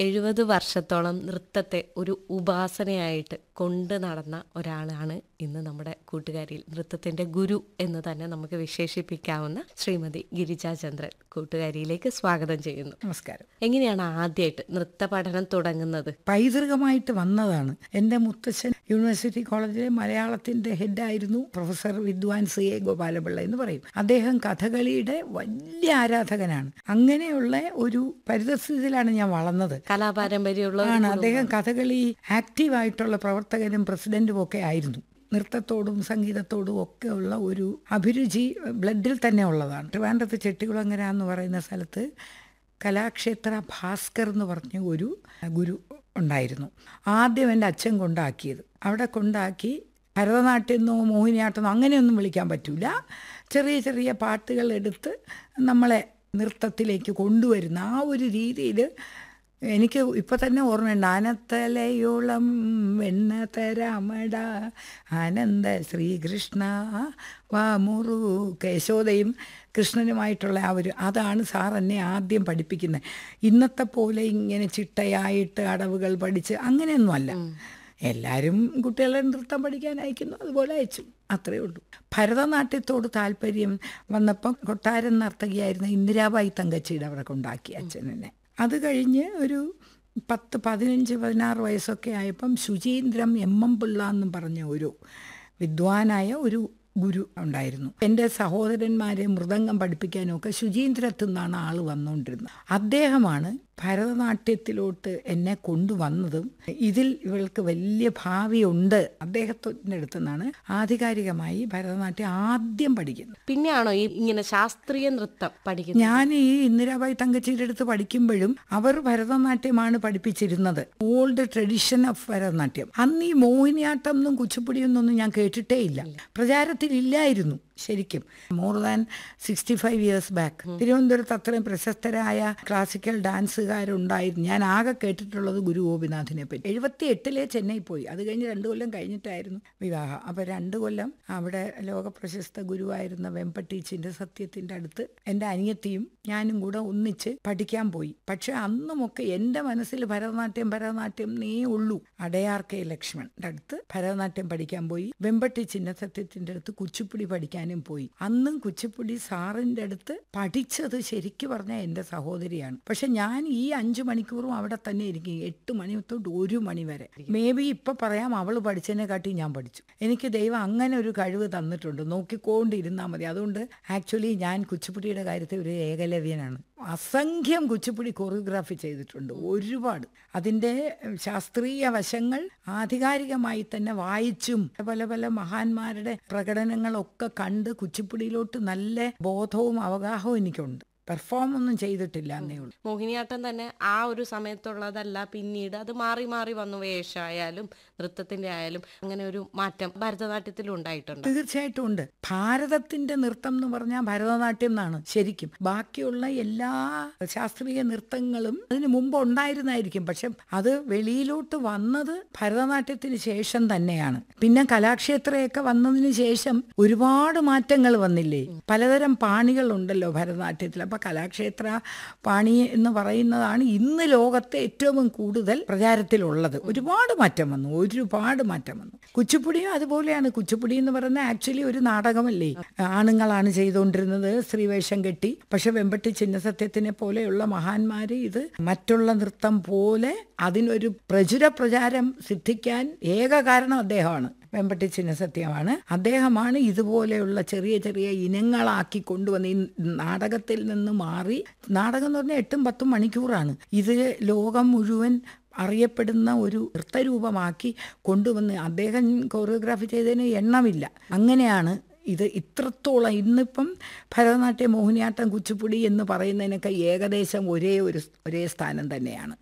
എഴുപത് വർഷത്തോളം നൃത്തത്തെ ഒരു ഉപാസനയായിട്ട് കൊണ്ട് നടന്ന ഒരാളാണ് ഇന്ന് നമ്മുടെ കൂട്ടുകാരിയിൽ നൃത്തത്തിന്റെ ഗുരു എന്ന് തന്നെ നമുക്ക് വിശേഷിപ്പിക്കാവുന്ന ശ്രീമതി ഗിരിജാചന്ദ്രൻ കൂട്ടുകാരിയിലേക്ക് സ്വാഗതം ചെയ്യുന്നു നമസ്കാരം എങ്ങനെയാണ് ആദ്യമായിട്ട് നൃത്ത പഠനം തുടങ്ങുന്നത് പൈതൃകമായിട്ട് വന്നതാണ് എൻ്റെ മുത്തച്ഛൻ യൂണിവേഴ്സിറ്റി കോളേജിലെ മലയാളത്തിൻ്റെ ഹെഡായിരുന്നു professor Vidwan C A Gopalapillai എന്ന് പറയും അദ്ദേഹം കഥകളിയുടെ വലിയ ആരാധകനാണ് അങ്ങനെയുള്ള ഒരു പരിതസ്ഥിതിയിലാണ് ഞാൻ വളർന്നത് കലാപാരമ്പര്യമുള്ള ആണ് അദ്ദേഹം കഥകളി ആക്റ്റീവായിട്ടുള്ള പ്രവർത്തകനും പ്രസിഡന്റും ഒക്കെ ആയിരുന്നു നൃത്തത്തോടും സംഗീതത്തോടും ഒക്കെ ഉള്ള ഒരു അഭിരുചി ബ്ലഡിൽ തന്നെ ഉള്ളതാണ് ട്രിവാൻഡ്രത്ത് ചെട്ടികുളങ്ങര എന്ന് പറയുന്ന സ്ഥലത്ത് കലാക്ഷേത്ര ഭാസ്കർ എന്ന് പറഞ്ഞ ഒരു ഗുരു ഉണ്ടായിരുന്നു ആദ്യം എൻ്റെ അച്ഛൻ കൊണ്ടാക്കിയത് അവിടെ കൊണ്ടാക്കി ഭരതനാട്യമെന്നോ മോഹിനിയാട്ടമെന്നോ അങ്ങനെയൊന്നും വിളിക്കാൻ പറ്റില്ല ചെറിയ ചെറിയ പാട്ടുകൾ എടുത്ത് നമ്മളെ നൃത്തത്തിലേക്ക് കൊണ്ടുവരുന്ന ആ ഒരു രീതിയിൽ എനിക്ക് ഇപ്പം തന്നെ ഓർമ്മയുണ്ട് ആനത്തലയോളം വെണ്ണ തരാമട ആനന്ദ ശ്രീകൃഷ്ണ വാമുറു കേശോദയും കൃഷ്ണനുമായിട്ടുള്ള ആ ഒരു അതാണ് സാർ എന്നെ ആദ്യം പഠിപ്പിക്കുന്നത് ഇന്നത്തെ പോലെ ഇങ്ങനെ ചിട്ടയായിട്ട് അടവുകൾ പഠിച്ച് അങ്ങനെയൊന്നുമല്ല എല്ലാവരും കുട്ടികളെ നൃത്തം പഠിക്കാൻ അയക്കുന്നു അതുപോലെ അയച്ചു അത്രയേ ഉള്ളൂ ഭരതനാട്യത്തോട് താല്പര്യം വന്നപ്പം കൊട്ടാരൻ നർത്തകിയായിരുന്ന ഇന്ദിരാബായി തങ്കച്ചിയുടെ അവിടെ കൊണ്ടാക്കി അച്ഛനെന്നെ അത് കഴിഞ്ഞ് ഒരു പത്ത് പതിനഞ്ച് പതിനാറ് വയസ്സൊക്കെ ആയപ്പം ശുചീന്ദ്രം എം എം പിള്ള എന്നും പറഞ്ഞ ഒരു വിദ്വാനായ ഒരു ഗുരു ഉണ്ടായിരുന്നു എൻ്റെ സഹോദരന്മാരെ മൃദംഗം പഠിപ്പിക്കാനൊക്കെ ശുചീന്ദ്രത്തു നിന്നാണ് ആൾ വന്നുകൊണ്ടിരുന്നത് അദ്ദേഹമാണ് ഭരതനാട്യത്തിലോട്ട് എന്നെ കൊണ്ടുവന്നതും ഇതിൽ ഇവൾക്ക് വലിയ ഭാവിയുണ്ട് അദ്ദേഹത്തിൻ്റെ അടുത്തു നിന്നാണ് ആധികാരികമായി ഭരതനാട്യം ആദ്യം പഠിക്കുന്നത് പിന്നെയാണോ ഈ ഇങ്ങനെ ശാസ്ത്രീയ നൃത്തം പഠിക്കുന്നത് ഞാൻ ഈ ഇന്ദിരാബായി തങ്കച്ചിയുടെ അടുത്ത് പഠിക്കുമ്പോഴും അവർ ഭരതനാട്യമാണ് പഠിപ്പിച്ചിരുന്നത് ഓൾഡ് ട്രഡീഷൻ ഓഫ് ഭരതനാട്യം അന്ന് ഈ മോഹിനിയാട്ടം എന്നും കുച്ചിപ്പുടിയൊന്നും ഞാൻ കേട്ടിട്ടേ ഇല്ല പ്രചാരത്തിലില്ലായിരുന്നു ശരിക്കും more than sixty five years back തിരുവനന്തപുരത്ത് അത്രയും പ്രശസ്തരായ ക്ലാസിക്കൽ ഡാൻസുകാരുണ്ടായിരുന്നു ഞാൻ ആകെ കേട്ടിട്ടുള്ളത് ഗുരു ഗോപിനാഥിനെ പറ്റി എഴുപത്തി എട്ടിലെ ചെന്നൈ പോയി അത് കഴിഞ്ഞ് രണ്ട് കൊല്ലം കഴിഞ്ഞിട്ടായിരുന്നു വിവാഹം അപ്പോൾ രണ്ട് കൊല്ലം അവിടെ ലോക പ്രശസ്ത ഗുരുവായിരുന്ന വെമ്പട്ടീച്ചിൻ്റെ സത്യത്തിൻ്റെ അടുത്ത് എൻ്റെ അനിയത്തിയും ഞാനും കൂടെ ഒന്നിച്ച് പഠിക്കാൻ പോയി പക്ഷെ അന്നുമൊക്കെ എൻ്റെ മനസ്സിൽ ഭരതനാട്യം ഭരതനാട്യം നേ ഉള്ളൂ അടയാർ കെ ലക്ഷ്മണൻ്റെ അടുത്ത് ഭരതനാട്യം പഠിക്കാൻ പോയി വെമ്പട്ടി ചിന്നസത്യത്തിൻ്റെ അടുത്ത് കുച്ചിപ്പുടി പഠിക്കാനും പോയി അന്നും കുച്ചിപ്പുടി സാറിൻ്റെ അടുത്ത് പഠിച്ചത് ശരിക്കു പറഞ്ഞാൽ എൻ്റെ സഹോദരിയാണ് പക്ഷെ ഞാൻ ഈ അഞ്ചു മണിക്കൂറും അവിടെ തന്നെ ഇരിക്കും എട്ട് മണി തൊട്ട് ഒരു മണി വരെ മേ ബി ഇപ്പൊ പറയാം അവൾ പഠിച്ചതിനെ കാട്ടി ഞാൻ പഠിച്ചു എനിക്ക് ദൈവം അങ്ങനെ ഒരു കഴിവ് തന്നിട്ടുണ്ട് നോക്കിക്കൊണ്ടിരുന്നാൽ മതി അതുകൊണ്ട് ആക്ച്വലി ഞാൻ കുച്ചിപ്പുടിയുടെ കാര്യത്തിൽ ഒരു ഏകലവ്യനാണ് അസംഖ്യം കുച്ചിപ്പുടി കൊറിയോഗ്രാഫി ചെയ്തിട്ടുണ്ട് ഒരുപാട് അതിൻ്റെ ശാസ്ത്രീയ വശങ്ങൾ ആധികാരികമായി തന്നെ വായിച്ചും പല പല മഹാന്മാരുടെ പ്രകടനങ്ങളൊക്കെ കണ്ട് കുച്ചിപ്പുടിയിലോട്ട് നല്ല ബോധവും അവഗാഹവും എനിക്കുണ്ട് പെർഫോം ഒന്നും ചെയ്തിട്ടില്ല എന്നേ ഉള്ളൂ മോഹിനിയാട്ടം തന്നെ ആ ഒരു സമയത്തുള്ളതല്ല പിന്നീട് അത് മാറി മാറി വന്നു വേഷമായാലും നൃത്തത്തിന്റെ ആയാലും അങ്ങനെ ഒരു മാറ്റം ഭരതനാട്യത്തിലും ഉണ്ടായിട്ടുണ്ട് തീർച്ചയായിട്ടും ഉണ്ട് ഭാരതത്തിന്റെ നൃത്തം എന്ന് പറഞ്ഞാൽ ഭരതനാട്യം എന്നാണ് ശരിക്കും ബാക്കിയുള്ള എല്ലാ ശാസ്ത്രീയ നൃത്തങ്ങളും അതിന് മുമ്പ് ഉണ്ടായിരുന്നായിരിക്കും പക്ഷെ അത് വെളിയിലോട്ട് വന്നത് ഭരതനാട്യത്തിന് ശേഷം തന്നെയാണ് പിന്നെ കലാക്ഷേത്രയൊക്കെ വന്നതിന് ശേഷം ഒരുപാട് മാറ്റങ്ങൾ വന്നില്ലേ പലതരം പാണികളുണ്ടല്ലോ ഭരതനാട്യത്തിൽ അപ്പൊ കലാക്ഷേത്ര പാണി എന്ന് പറയുന്നതാണ് ഇന്ന് ലോകത്തെ ഏറ്റവും കൂടുതൽ പ്രചാരത്തിലുള്ളത് ഒരുപാട് മാറ്റം വന്നു ഒരുപാട് മാറ്റം വന്നു കുച്ചിപ്പുടിയും അതുപോലെയാണ് കുച്ചിപ്പുടി എന്ന് പറയുന്നത് ആക്ച്വലി ഒരു നാടകമല്ലേ ആണുങ്ങളാണ് ചെയ്തുകൊണ്ടിരുന്നത് സ്ത്രീവേഷം കെട്ടി പക്ഷെ വെമ്പട്ടി ചിന്നസത്യത്തിനെ പോലെയുള്ള മഹാന്മാര് ഇത് മറ്റുള്ള നൃത്തം പോലെ അതിനൊരു പ്രചുര പ്രചാരം സിദ്ധിക്കാൻ ഏക കാരണം അദ്ദേഹമാണ് വെമ്പട്ടി ചിന്നസത്യമാണ് അദ്ദേഹമാണ് ഇതുപോലെയുള്ള ചെറിയ ചെറിയ ഇനങ്ങളാക്കി കൊണ്ടുവന്ന് ഈ നാടകത്തിൽ നിന്ന് മാറി നാടകം എന്ന് പറഞ്ഞാൽ എട്ടും പത്തും മണിക്കൂറാണ് ഇത് ലോകം മുഴുവൻ അറിയപ്പെടുന്ന ഒരു നൃത്തരൂപമാക്കി കൊണ്ടുവന്ന് അദ്ദേഹം കൊറിയോഗ്രാഫി ചെയ്തതിന് എണ്ണമില്ല അങ്ങനെയാണ് ഇത് ഇത്രത്തോളം ഇന്നിപ്പം ഭരതനാട്യം മോഹിനിയാട്ടം കുച്ചിപ്പുടി എന്ന് പറയുന്നതിനൊക്കെ ഏകദേശം ഒരേ ഒരു ഒരേ സ്ഥാനം തന്നെയാണ്